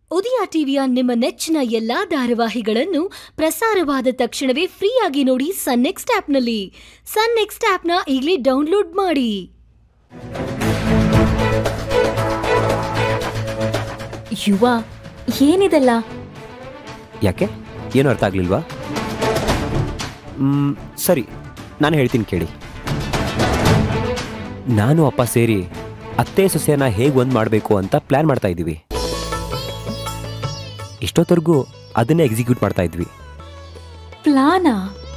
ಉದಯ ಟಿವಿಯ ನಿಮ್ಮ ನೆಚ್ಚಿನ ಎಲ್ಲಾ ಧಾರಾವಾಹಿಗಳನ್ನು ಪ್ರಸಾರವಾದ ತಕ್ಷಣವೇ ಫ್ರೀಯಾಗಿ ನೋಡಿ ಸನ್ ನೆಕ್ಸ್ಟ್ ಆಪ್ನಲ್ಲಿ ಸನ್ ನೆಕ್ಸ್ಟ್ ಆಪ್ನ ಈಗಲೇ ಡೌನ್ಲೋಡ್ ಮಾಡಿ ಯುವ ಏನಿದೆಲ್ಲ ಯಾಕೆ ಏನು ಅರ್ಥ ಆಗ್ಲಿಲ್ವಾ ಮ್, ಸರಿ ನಾನು ಹೇಳ್ತೀನಿ ಕೇಳಿ ನಾನು ಅಪ್ಪ ಸೇರಿ ಅತ್ತೆ ಸೊಸೆನ ಹೇಗೆ ಒಂದು ಮಾಡಬೇಕು ಅಂತ ಪ್ಲ್ಯಾನ್ ಮಾಡ್ತಾ ಇದ್ದೀವಿ ಇಷ್ಟೊತ್ತವರೆಗೂ ಅದನ್ನೇ ಎಕ್ಸಿಕ್ಯೂಟ್ ಮಾಡ್ತಾ ಇದ್ವಿ ಪ್ಲಾನಾ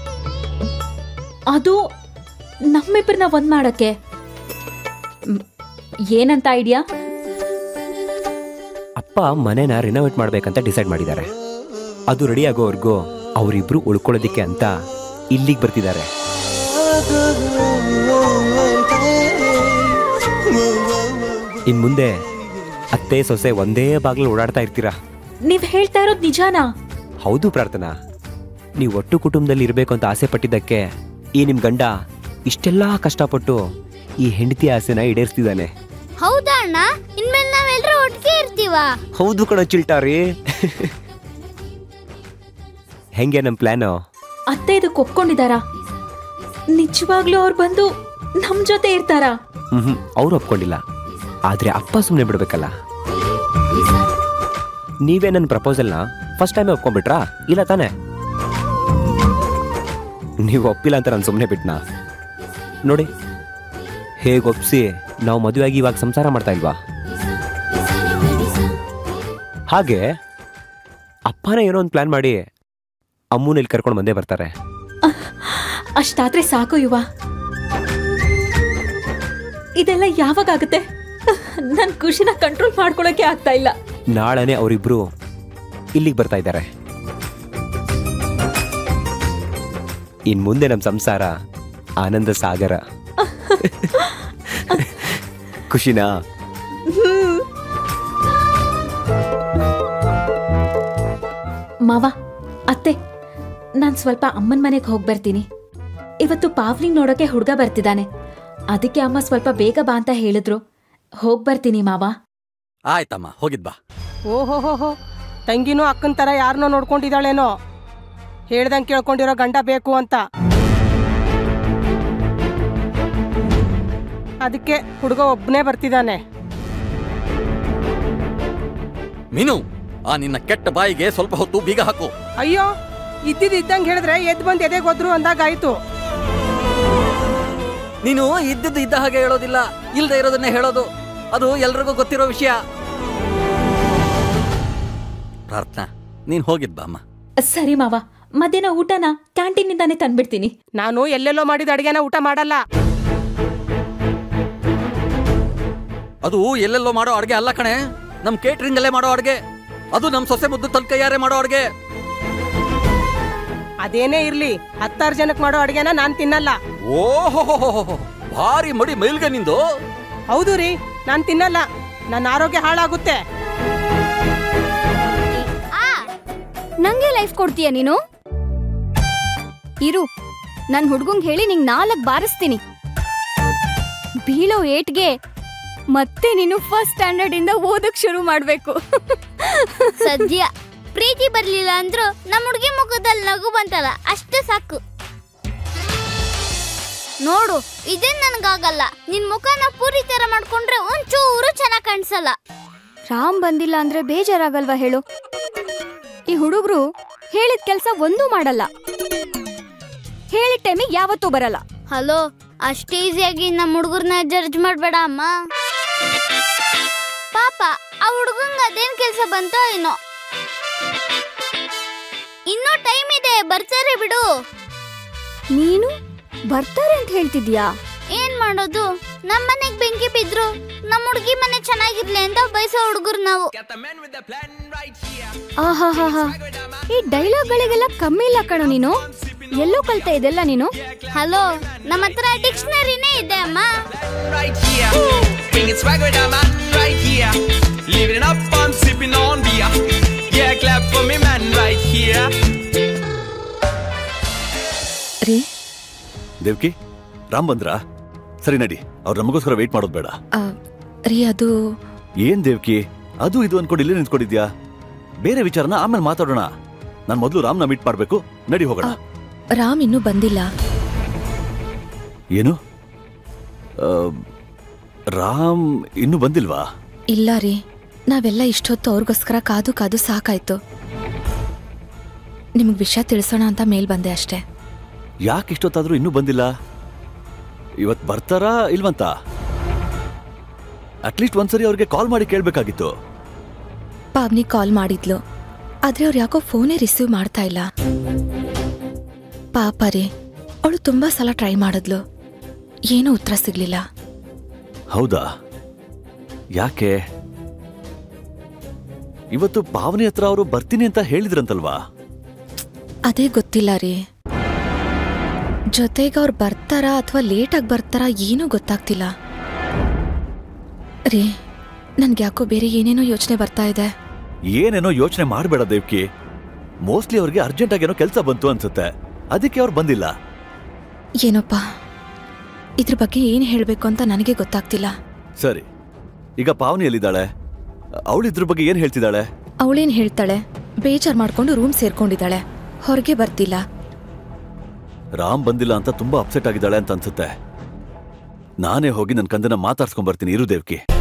ಅದು ನಮ್ಮಿಬ್ಬರನ್ನ ಒಂದ್ ಮಾಡಕ್ಕೆ ಮ್, ಏನಂತ ಐಡಿಯಾ ಅಪ್ಪ ಮನೆನ ರಿನೋವೇಟ್ ಮಾಡ್ಬೇಕಂತ ಡಿಸೈಡ್ ಮಾಡಿದ್ದಾರೆ ಅದು ರೆಡಿ ಆಗೋವರೆಗೂ ಅವರಿಬ್ರು ಉಳ್ಕೊಳ್ಳೋದಿಕ್ಕೆ ಅಂತ ಇಲ್ಲಿಗೆ ಬರ್ತಿದ್ದಾರೆ ಇನ್ ಮುಂದೆ ಅತ್ತೆ ಸೊಸೆ ಒಂದೇ ಬಾಗಿಲು ಓಡಾಡ್ತಾ ಇರ್ತೀರಾ ನೀವ್ ಹೇಳ್ತಾ ಇರೋದ್ ನಿಜಾನಾ ಹೌದು ಪ್ರಾರ್ಥನಾ ನೀವು ಒಟ್ಟು ಕುಟುಂಬದಲ್ಲಿ ಇರಬೇಕು ಅಂತ ಆಸೆ ಪಟ್ಟಿದ್ದಕ್ಕೆ ಈ ನಿಮ್ ಗಂಡ ಇಷ್ಟೆಲ್ಲಾ ಕಷ್ಟಪಟ್ಟು ಈ ಹೆಂಡತಿ ಆಸೆನ ಈಡೇರಿಸ್ತಿದ್ದಾನೆ ಹೌದಾ ಅಣ್ಣ ಇನ್ಮೇಲೆ ನಾವೆಲ್ಲರೂ ಒಟ್ಟಿಗೆ ಇರ್ತೀವ ಹೌದು ಕಣ ಚಿಲ್ಟಾರಿ ಹೆಂಗೆ ನಮ್ ಪ್ಲಾನು ಅತ್ತೆ ಇದಕ್ಕೆ ಒಪ್ಕೊಂಡಿದಾರಾ ನಿಜವಾಗ್ಲೂ ಅವ್ರು ಬಂದು ನಮ್ ಜೊತೆ ಇರ್ತಾರಾ ಹ್ಮ್ ಅವ್ರು ಒಪ್ಕೊಂಡಿಲ್ಲ ಆದ್ರೆ ಅಪ್ಪ ಸುಮ್ಮನೆ ಬಿಡ್ಬೇಕಲ್ಲ ನೀವೇ ನನ್ನ ಪ್ರಪೋಸಲ್ನ ಫಸ್ಟ್ ಟೈಮೇ ಒಪ್ಕೊಂಡ್ಬಿಟ್ರಾ ಇಲ್ಲ ತಾನೇ ನೀವು ಒಪ್ಪಿಲ್ಲ ಅಂತ ನಾನು ಸುಮ್ಮನೆ ಬಿಟ್ನಾ ನೋಡಿ ಹೇಗೆ ಒಪ್ಸಿ ನಾವು ಮದುವೆಯಾಗಿ ಇವಾಗ ಸಂಸಾರ ಮಾಡ್ತಾ ಇಲ್ವಾ ಹಾಗೆ ಅಪ್ಪನೇ ಏನೋ ಒಂದು ಪ್ಲಾನ್ ಮಾಡಿ ಅಮ್ಮನ ಇಲ್ಲಿ ಕರ್ಕೊಂಡು ಬಂದೇ ಬರ್ತಾರೆ ಅಷ್ಟಾದ್ರೆ ಸಾಕು ಯುವ ಇದೆಲ್ಲ ಯಾವಾಗಾಗುತ್ತೆ ನನ್ ಖುಷಿನ ಕಂಟ್ರೋಲ್ ಮಾಡ್ಕೊಳಕ್ಕೆ ಆಗ್ತಾ ಇಲ್ಲ ನಾಳೆನೆ ಅವರಿಬ್ರು ಇಲ್ಲಿಗೆ ಬರ್ತಾ ಇದ್ದಾರೆ ಇನ್ ಮುಂದೆ ನಮ್ಮ ಸಂಸಾರ ಆನಂದ ಸಾಗರ ಖುಷಿನಾ ಮಾವ ಅತ್ತೆ ನಾನ್ ಸ್ವಲ್ಪ ಅಮ್ಮನ್ ಮನೆಗೆ ಹೋಗ್ ಬರ್ತೀನಿ ಇವತ್ತು ಪಾವ್ಲಿಂಗ್ ನೋಡೋಕೆ ಹುಡ್ಗ ಬರ್ತಿದ್ದಾನೆ ಅದಕ್ಕೆ ಅಮ್ಮ ಸ್ವಲ್ಪ ಬೇಗ ಬಾ ಅಂತ ಹೇಳಿದ್ರು ಹೋಗ್ ಬರ್ತೀನಿ ಮಾವ ಆಯ್ತಮ್ಮ ಹೋಗಿದ್ ಬಾ ಓಹೋಹೋಹೋ ತಂಗಿನೂ ಅಕ್ಕನ ಥರ ಯಾರನ್ನೋ ನೋಡ್ಕೊಂಡಿದ್ದಾಳೇನೋ ಹೇಳ್ದಂಗೆ ಕೇಳ್ಕೊಂಡಿರೋ ಗಂಡ ಬೇಕು ಅಂತ ಅದಕ್ಕೆ ಹುಡುಗ ಒಬ್ಬನೇ ಬರ್ತಿದ್ದಾನೆ ಮೀನು ಆ ನಿನ್ನ ಕೆಟ್ಟ ಬಾಯಿಗೆ ಸ್ವಲ್ಪ ಹೊತ್ತು ಬೀಗ ಹಾಕು ಅಯ್ಯೋ ಇದ್ದಿದ್ದು ಇದ್ದಂಗೆ ಹೇಳಿದ್ರೆ ಎದ್ದು ಬಂದು ಎದೆ ಗೊದ್ರು ಅಂದಾಗಾಯ್ತು ನೀನು ಇದ್ದದ್ದು ಇದ್ದ ಹಾಗೆ ಹೇಳೋದಿಲ್ಲ ಇಲ್ದೇ ಇರೋದನ್ನೇ ಹೇಳೋದು ಅದು ಎಲ್ರಿಗೂ ಗೊತ್ತಿರೋ ವಿಷಯ ಪ್ರಾರ್ಥನಾ ನೀನ್ ಹೋಗಿದ್ ಬಾ ಅಮ್ಮ ಸರಿ ಮಾವ ಮಧ್ಯಾಹ್ನ ಊಟನ ಕ್ಯಾಂಟೀನಿಂದಾನೇ ತಂದ್ಬಿಡ್ತೀನಿ ನಾನು ಎಲ್ಲೆಲ್ಲೋ ಮಾಡಿದ ಅಡುಗೆನ ಊಟ ಮಾಡಲ್ಲ ಅದು ಎಲ್ಲೆಲ್ಲೋ ಮಾಡೋ ಅಡ್ಗೆ ಅಲ್ಲ ಕಣೆ ನಮ್ ಕೇಟ್ರಿಂಗ್ ಅಲ್ಲೇ ಮಾಡೋ ಅಡ್ಗೆ ಅದು ನಮ್ ಸೊಸೆ ಮುದ್ದು ತಲ್ ಕೈಯಾರೆ ಮಾಡೋ ಅಡ್ಗೆ ಅದೇನೇ ಇರ್ಲಿ ಹತ್ತಾರು ಜನಕ್ಕೆ ಮಾಡೋ ಅಡುಗೆನ ನಾನು ತಿನ್ನಲ್ಲ ಓಹೋ ಭಾರಿ ಮಡಿ ಮೈಲ್ಗೆ ನಿಂದು ಹೌದು ರೀ ನಾನು ತಿನ್ನಲ್ಲ ನನ್ನ ಆರೋಗ್ಯ ಹಾಳಾಗುತ್ತೆ ಆ ನಂಗೆ ಲೈಫ್ ಕೊಡ್ತೀಯ ನೀನು ಇರು ನನ್ ಹುಡ್ಗಂಗ್ ಹೇಳಿ ನಿಂಗ್ ನಾಲ್ಕ್ ಬಾರಿಸ್ತೀನಿ ಬೀಳೋ ಏಟ್ಗೆ ಮತ್ತೆ ನೀನು ಫಸ್ಟ್ ಸ್ಟ್ಯಾಂಡರ್ಡ್ ಇಂದ ಓದಕ್ ಶುರು ಮಾಡ್ಬೇಕು ಸದ್ಯ ಪ್ರೀತಿ ಬರ್ಲಿಲ್ಲ ಅಂದ್ರು ನಮ್ಮ ಹುಡುಗಿ ಮುಖದಲ್ಲಿ ನಗು ಬಂತಲ್ಲ ಅಷ್ಟೇ ಸಾಕು ನೋಡು ಇದೇನ್ ನನ್ಗಾಗಲ್ಲ ನಿನ್ ಮುಖನ ಪೂರಿ ತರ ಮಾಡ್ಕೊಂಡ್ರೆ ಒಂಚೂರು ಚೆನ್ನಾಗ್ ಕಾಣಿಸಲ್ಲ ರಾಮ್ ಬಂದಿಲ್ಲ ಅಂದ್ರೆ ಬೇಜಾರಾಗಲ್ವಾ ಹೇಳು ಈ ಹುಡುಗರು ಹೇಳಿದ ಕೆಲಸ ಒಂದೂ ಮಾಡಲ್ಲ ಹೇಳಿದ ಟೈಮಿಗೆ ಯಾವತ್ತೂ ಬರಲ್ಲ ಹಲೋ ಅಷ್ಟು ಈಸಿಯಾಗಿ ನಮ್ಮ ಹುಡುಗರ್ನ ಜಡ್ಜ್ ಮಾಡ್ಬೇಡ ಅಮ್ಮ ಪಾಪ ಆ ಹುಡುಗಂಗ ಅದೇನ್ ಕೆಲಸ ಬಂತೋ ಏನೋ ಇನ್ನೂ ಟೈಮ್ ಇದೆ ಬರ್ತಾರೆ ಬಿಡು ನೀನು ಬರ್ತಾರೆ ಅಂತ ಹೇಳ್ತಿದ್ಯಾ ಏನ್ ಮಾಡೋದು ನಮ್ಮ ಮನೆಗ್ ಬೆಂಕಿ ಬಿದ್ರು ನಮ್ಮ ಹುಡುಗಿ ಮನೆ ಚೆನ್ನಾಗಿರ್ಲಿ ಅಂತ ಬಯಸೋ ಹುಡುಗರು ನಾವು ಆಹಾಹಾಹಾ. ಈ ಡೈಲಾಗ್ಗಳಿಗೆಲ್ಲ ಕಮ್ಮಿ ಇಲ್ಲ ಕಣೋ ನೀನು ಎಲ್ಲೋ ಕಲ್ತಾ ಇದೆಲ್ಲ ನೀನು ಹಲೋ ನಮ್ಮ ಹತ್ರ ಡಿಕ್ಷನರಿನೇ ಇದೆ ಅಮ್ಮ right here. Bringing swag with a man right here. Living it up and sipping on beer. Yeah, clap for me, man, right here. ರೀ ದೇವ್ಕಿ ರಾಮ್ ಬಂದ್ರಾ ಸರಿ ನಡಿ ಅವ್ರು ನಮಗೋಸ್ಕರ ವೇಟ್ ಮಾಡೋದು ಬೇಡ ರೀ ಅದು ಏನ್ ದೇವ್ಕಿ ಅದು ಇದು ಅನ್ಕೊಂಡು ಇಲ್ಲೇ ನಿಂತ್ಕೊಂಡಿದ್ಯಾ ಬೇರೆ ವಿಚಾರನ ಆಮೇಲೆ ಮಾತಾಡೋಣ ನಾನು ಮೊದಲು ರಾಮ್ನ ಮೀಟ್ ಮಾಡ್ಬೇಕು ನಡಿ ಹೋಗೋಣ ರಾಮ್ ಇನ್ನೂ ಬಂದಿಲ್ಲ ಏನು ಆ, ರಾಮ್ ಇನ್ನೂ ಬಂದಿಲ್ವಾ ಇಲ್ಲ ರೀ ನಾವೆಲ್ಲ ಇಷ್ಟೊತ್ತು ಅವ್ರಿಗೋಸ್ಕರ ಕಾದು ಕಾದು ಸಾಕಾಯ್ತು ನಿಮಗೆ ವಿಷಯ ತಿಳಿಸೋಣ ಅಂತ ಮೇಲ್ ಬಂದೆ ಅಷ್ಟೇ ಯಾಕೆ ಇಷ್ಟೊತ್ತಾದ್ರೂ ಇನ್ನೂ ಬಂದಿಲ್ಲ ಇವತ್ ಬರ್ತಾರಾ ಇಲ್ವಂತ ಅಟ್ಲೀಸ್ಟ್ ಒಂದ್ಸರಿ ಅವ್ರಿಗೆ ಕಾಲ್ ಮಾಡಿ ಕೇಳ್ಬೇಕಾಗಿತ್ತು ಪಾವ್ನಿ ಕಾಲ್ ಮಾಡಿದ್ಲು ಆದ್ರೆ ಅವ್ರು ಯಾಕೋ ಫೋನೇ ರಿಸೀವ್ ಮಾಡ್ತಾ ಇಲ್ಲ ಪಾಪ ರೀ ಅವಳು ತುಂಬಾ ಸಲ ಟ್ರೈ ಮಾಡಿದ್ಲು ಏನೂ ಉತ್ತರ ಸಿಗ್ಲಿಲ್ಲ ಹೌದಾ ಯಾಕೆ ಇವತ್ತು ಪಾವನಿ ಹತ್ರ ಅವರು ಬರ್ತೀನಿ ಅಂತ ಹೇಳಿದ್ರಂತಲ್ವಾ ಅದೇ ಗೊತ್ತಿಲ್ಲ ರೀ ಜೊತೆಗೆ ಅವ್ರು ಬರ್ತಾರಾ ಅಥವಾ ಲೇಟಾಗಿ ಬರ್ತಾರಾ ಏನೂ ಗೊತ್ತಾಗ್ತಿಲ್ಲ ರೀ ನನ್ಗೆ ಯಾಕೋ ಬೇರೆ ಏನೇನೋ ಯೋಚನೆ ಬರ್ತಾ ಇದೆ ಏನೇನೋ ಯೋಚನೆ ಮಾಡಬೇಡ ದೇವ್ಕಿ ಮೋಸ್ಟ್ಲಿ ಅವ್ರಿಗೆ ಅರ್ಜೆಂಟ್ ಆಗೇನೋ ಕೆಲಸ ಬಂತು ಅನ್ಸುತ್ತೆ ಅದಕ್ಕೆ ಅವ್ರು ಬಂದಿಲ್ಲ ಏನೋಪ್ಪ ಇದ್ರ ಬಗ್ಗೆ ಏನು ಹೇಳಬೇಕು ಅಂತ ನನಗೆ ಗೊತ್ತಾಗ್ತಿಲ್ಲ ಸರಿ ಈಗ ಪಾವನಿ ಎಲ್ಲಿದ್ದಾಳೆ ಅವಳು ಇದ್ರ ಬಗ್ಗೆ ಏನ್ ಹೇಳ್ತಿದ್ದಾಳೆ ಅವಳೇನ್ ಹೇಳ್ತಾಳೆ ಬೇಜಾರ್ ಮಾಡ್ಕೊಂಡು ರೂಮ್ ಸೇರ್ಕೊಂಡಿದ್ದಾಳೆ ಹೊರಗೆ ಬರ್ತಿಲ್ಲ ರಾಮ್ ಬಂದಿಲ್ಲ ಅಂತ ತುಂಬಾ ಅಪ್ಸೆಟ್ ಆಗಿದ್ದಾಳೆ ಅಂತ ಅನ್ಸುತ್ತೆ ನಾನೇ ಹೋಗಿ ನನ್ನ ಕಂದನ ಮಾತಾಡ್ಸ್ಕೊಂಡ್ ಬರ್ತೀನಿ ಇರು ದೇವ್ಕಿ